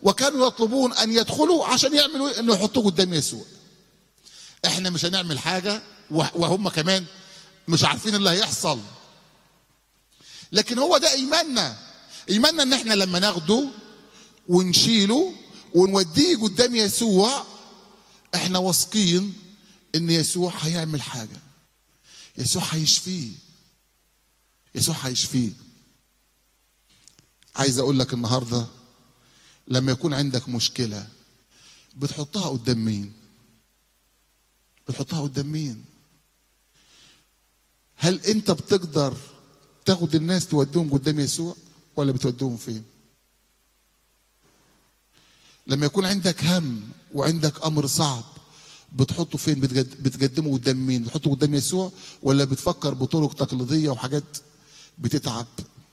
وكانوا يطلبون ان يدخلوا عشان يعملوا إيه؟ انه يحطوه قدام يسوع احنا مش هنعمل حاجه وه- وهم كمان مش عارفين اللي هيحصل لكن هو ده ايماننا ايماننا ان احنا لما ناخده ونشيله ونوديه قدام يسوع احنا واثقين ان يسوع هيعمل حاجه يسوع هيشفيه يسوع هيشفيه عايز اقول لك النهارده لما يكون عندك مشكله بتحطها قدام مين بتحطها قدام مين هل انت بتقدر تاخد الناس توديهم قدام يسوع ولا بتوديهم فين لما يكون عندك هم وعندك امر صعب بتحطه فين بتجد- بتقدمه قدام مين بتحطه قدام يسوع ولا بتفكر بطرق تقليديه وحاجات بتتعب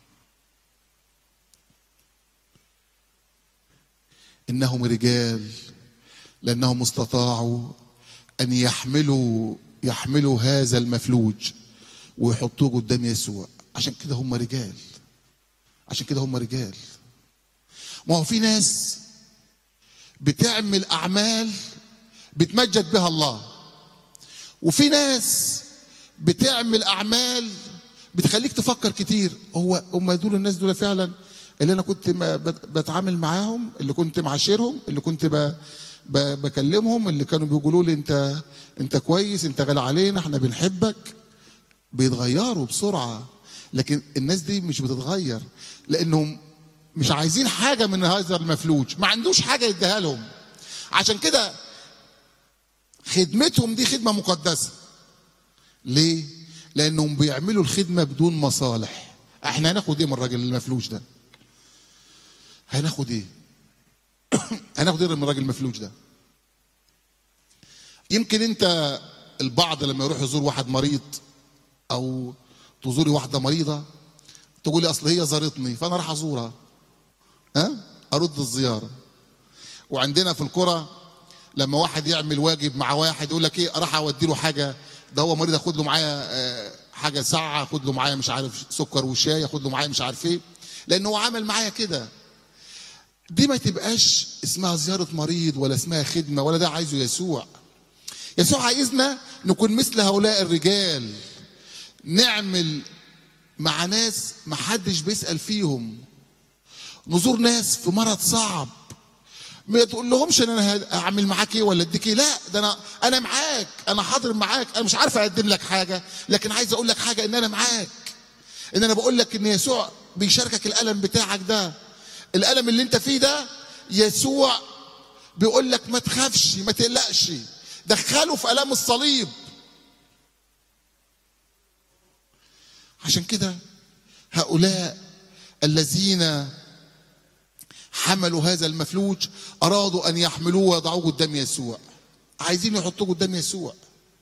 انهم رجال لانهم استطاعوا ان يحملوا يحملوا هذا المفلوج ويحطوه قدام يسوع عشان كده هم رجال عشان كده هم رجال ما هو في ناس بتعمل اعمال بتمجد بها الله وفي ناس بتعمل اعمال بتخليك تفكر كتير هو هم دول الناس دول فعلا اللي انا كنت ما بت- بتعامل معاهم اللي كنت معاشرهم اللي كنت ب ب بكلمهم اللي كانوا بيقولوا لي انت انت كويس انت غالي علينا احنا بنحبك بيتغيروا بسرعه لكن الناس دي مش بتتغير لانهم مش عايزين حاجه من هذا المفلوج ما عندوش حاجه يديها لهم عشان كده خدمتهم دي خدمه مقدسه ليه لانهم بيعملوا الخدمه بدون مصالح احنا هناخد ايه من الراجل المفلوج ده هناخد ايه هناخد ايه من الراجل المفلوج ده يمكن انت البعض لما يروح يزور واحد مريض او تزوري واحده مريضه تقولي اصل هي زارتني فانا راح ازورها ها ارد الزياره وعندنا في القرى لما واحد يعمل واجب مع واحد يقول لك ايه راح اودي له حاجه ده هو مريض اخد له معايا آه، حاجه ساعه اخد له معايا مش عارف سكر وشاي اخد له معايا مش عارف ايه لان هو عمل معايا كده دي ما تبقاش اسمها زياره مريض ولا اسمها خدمه ولا ده عايزه يسوع يسوع عايزنا نكون مثل هؤلاء الرجال نعمل مع ناس محدش بيسأل فيهم نزور ناس في مرض صعب ما تقول لهمش ان انا هعمل معاك ايه ولا اديك ايه لا ده انا انا معاك انا حاضر معاك انا مش عارف اقدم لك حاجه لكن عايز اقول لك حاجه ان انا معاك ان انا بقول لك ان يسوع بيشاركك الالم بتاعك ده الالم اللي انت فيه ده يسوع بيقول لك ما تخافش ما تقلقش دخله في الام الصليب عشان كده هؤلاء الذين حملوا هذا المفلوج ارادوا ان يحملوه ويضعوه قدام يسوع عايزين يحطوه قدام يسوع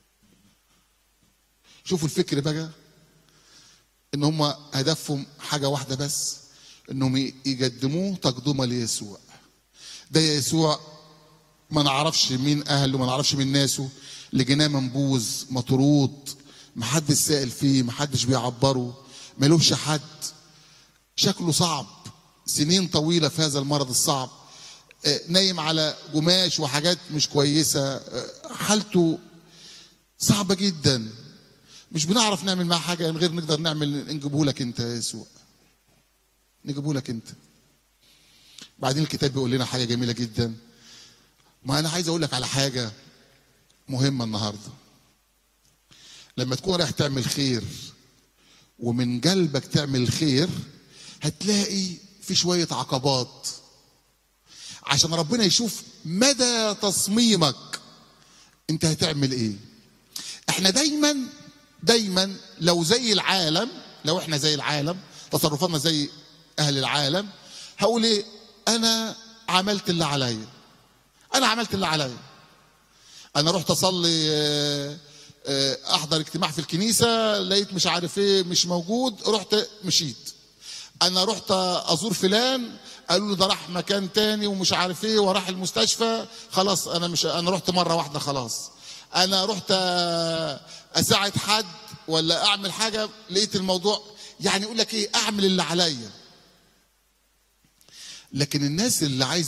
شوفوا الفكر بقى ان هم هدفهم حاجه واحده بس انهم يقدموه تقدمه ليسوع ده يسوع ما نعرفش مين اهله ما نعرفش مين ناسه لجناه منبوذ مطرود محدش سائل فيه محدش بيعبره ملوش حد شكله صعب سنين طويله في هذا المرض الصعب آه، نايم على قماش وحاجات مش كويسه آه، حالته صعبه جدا مش بنعرف نعمل معاه حاجه من غير نقدر نعمل نجيبه لك انت يا يسوع نجيبه لك انت بعدين الكتاب بيقول لنا حاجه جميله جدا ما انا عايز اقول لك على حاجه مهمه النهارده لما تكون رايح تعمل خير ومن قلبك تعمل الخير هتلاقي في شويه عقبات عشان ربنا يشوف مدى تصميمك انت هتعمل ايه احنا دايما دايما لو زي العالم لو احنا زي العالم تصرفاتنا زي اهل العالم هقول ايه انا عملت اللي عليا انا عملت اللي عليا انا رحت اصلي آه، آه، احضر اجتماع في الكنيسه لقيت مش عارف ايه مش موجود رحت مشيت انا رحت ازور فلان قالوا له ده راح مكان تاني ومش عارف ايه وراح المستشفى خلاص انا مش انا رحت مره واحده خلاص انا رحت آه، اساعد حد ولا اعمل حاجه لقيت الموضوع يعني يقول لك ايه اعمل اللي عليا لكن الناس اللي عايزه